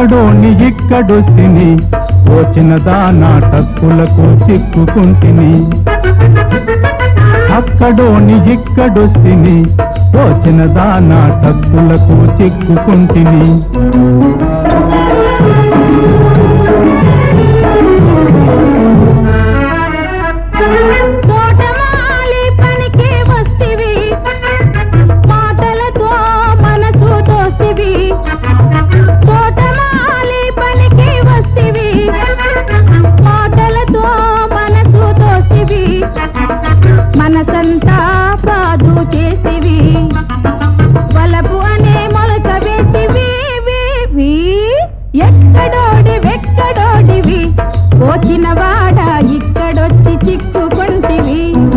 అక్కడోని ఇక్కడొచ్చిని వచ్చిన దానా టక్కులకు చిక్కుకుంటిని అక్కడోని ఇక్కడొచ్చిని వచ్చిన దానా టక్కులకు చిక్కుకుంటిని తోటమాలి పనికి వస్తివి మాటలతో మనసు దోస్తివి తోటమాలి పనికి వస్తివి మాటలతో మనసు దోస్తివి మనసంతా పాదు చేసివి వలపు అనే మొలక వేసివి వి, వి. ఎక్కడోడి వెక్కడోడివి పోచిన వాడ ఇక్కడొచ్చి చిక్కుకుంటివి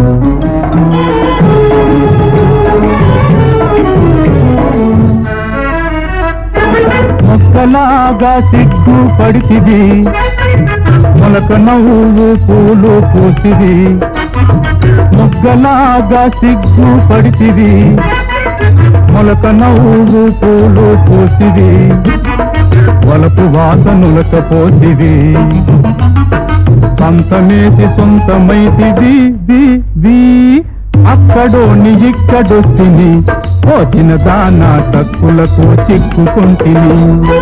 మొక్కలాగా సిగ్గు పడితిది మొలక నవ్వు పూలు పూసిది మొగ్గలాగా సిగ్గు పడితిది మొలక నవ్వు పూలు పూసిది వలపు వాసనులక పోసిది సంతమేసి సొంతమైతిది ది ది అక్కడోని ఇక్కడొచ్చింది పోచిన దానా తక్కులకు చిక్కుకుంటిని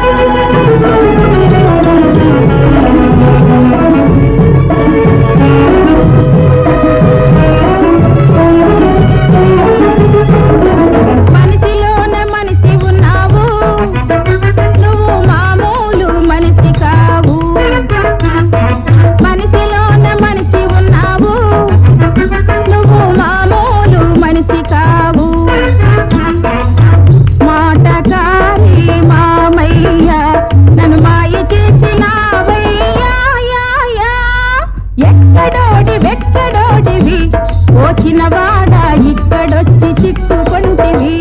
మనిషిలోన మనిషి ఉన్నావు నువ్వు మామూలు మనిషి కావు మనిషిలోన మనిషి ఉన్నావు నువ్వు మామూలు మనిషి కావు మాటకారి మామయ్య నన్ను మాయ చేసినావయ్యా యా, యా. ఎక్కడోడి వెక్కడోడివి పోచిన వాడ ఇక్కడొచ్చి చిక్కుకుంటివి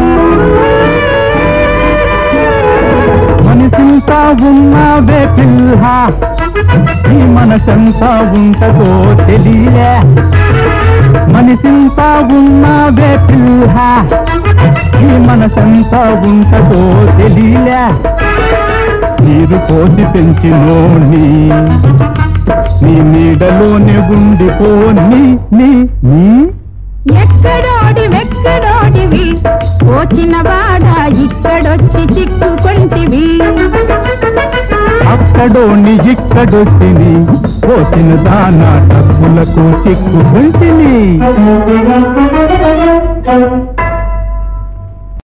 మనిషింతా ఉన్నావే పిల్ల ఈ మనసంతా ఉంటదో తెలియలే మనిషింతా ఉన్నావే పిల్ల ఈ మనసంతా ఉంటదో తెలియలే నీరు పోసి పెంచినోని నీ నీడలోనే ఉండిపోని నీ నీ ఎక్కడోడి వెక్కడోడివి పోచిన వాడ ఇక్కడొచ్చి చిక్కుకుంటివి అక్కడోని ఇక్కడొచ్చిని పోసిన దానా డబ్బులకు చిక్కుకుంటిని